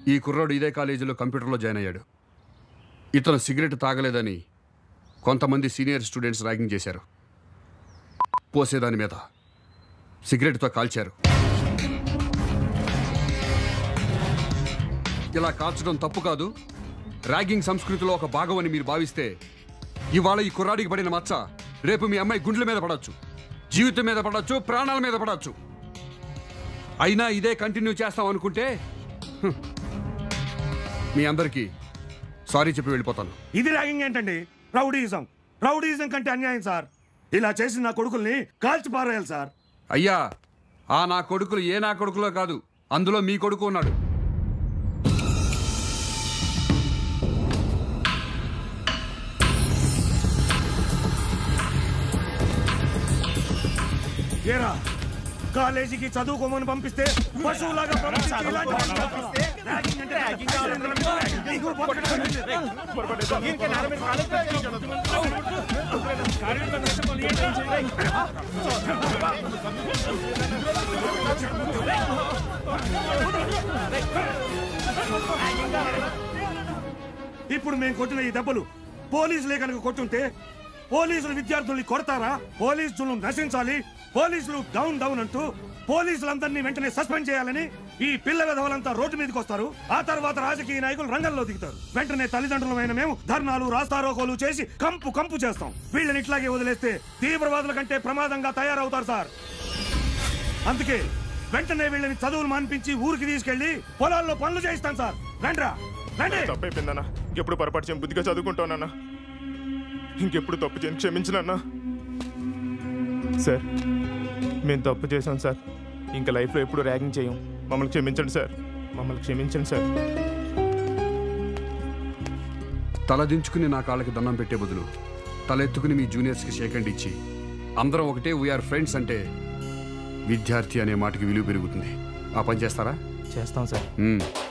ఈ కుర్రాడు ఇదే కాలేజీలో కంప్యూటర్లో జాయిన్ అయ్యాడు ఇతను సిగరెట్ తాగలేదని కొంతమంది సీనియర్ స్టూడెంట్స్ ర్యాగింగ్ చేశారు పోసేదాని మీద సిగరెట్తో కాల్చారు ఇలా కాల్చడం తప్పు కాదు ర్యాగింగ్ సంస్కృతిలో ఒక భాగం అని మీరు భావిస్తే ఇవాళ ఈ కుర్రాడికి పడిన మచ్చ రేపు మీ అమ్మాయి గుండెల మీద పడవచ్చు జీవితం మీద పడవచ్చు ప్రాణాల మీద పడవచ్చు అయినా ఇదే కంటిన్యూ చేస్తాం అనుకుంటే హ్మ్, మీ అందరికీ సారీ చెప్పి వెళ్ళిపోతాను ఇది ర్యాగింగ్ ఏంటండి రౌడీయిజం రౌడీయిజం కంటే అన్యాయం సార్ ఇలా చేసిన నా కొడుకుల్ని కాల్చి పారేయాలి సార్ అయ్యా ఆ నా కొడుకులు ఏ నా కొడుకులో కాదు అందులో మీ కొడుకు ఉన్నాడు ఏరా కాలేజీకి చదువుకోమని పంపిస్తే పశువులాగా ప్రవర్తించి ఇలాంటి పనులు చేస్తావా? ర్యాగింగ్ అంటే ర్యాగింగ్. ఇగురు పట్టుకోండి. ఇప్పుడు మేము కొట్టిన ఈ దెబ్బలు పోలీసులే కనుక కొట్టుంటే పోలీసులు విద్యార్థుల్ని కొడతారా పోలీసులు నశించాలి పోలీసులు డౌన్ డౌన్ అంటూ పోలీసులందరినీ వెంటనే సస్పెండ్ చేయాలని ఈ పిల్ల విధవలంతా రోడ్డు మీదకి వస్తారు ఆ తర్వాత రాజకీయ నాయకులు రంగంలో దిగుతారు వెంటనే తల్లిదండ్రులమైన మేము ధర్నాలు రాస్తారోకోలు చేసి కంపు కంపు చేస్తాం వీళ్ళని ఇట్లాగే వదిలేస్తే తీవ్రవాదుల కంటే ప్రమాదంగా తయారవుతారు సార్ అందుకే వెంటనే వీళ్ళని చదువులు మాన్పించి ఊరికి తీసుకెళ్లి పొలాల్లో పనులు చేయిస్తాం సార్ రండ్రా రండి తప్పైపోయిందన్నా ఇంకెప్పుడు పొరపాటు చేయను బుద్ధిగా చదువుకుంటానన్నా ఇంకెప్పుడు తప్పు చేయను క్షమించనన్నా సార్ మేము తప్పు చేసాం సార్ ఇంకా లైఫ్లో ఎప్పుడు ర్యాగింగ్ చేయం మమ్మల్ని క్షమించండి సార్ మమ్మల్ని క్షమించండి సార్ తలదించుకుని నా కాళ్ళకి దండం పెట్టే బదులు తలెత్తుకుని మీ జూనియర్స్కి షేకండి ఇచ్చి అందరం ఒకటే వీఆర్ ఫ్రెండ్స్ అంటే విద్యార్థి అనే మాటకి విలువ పెరుగుతుంది ఆ పని చేస్తారా చేస్తాం సార్ మ్మ్.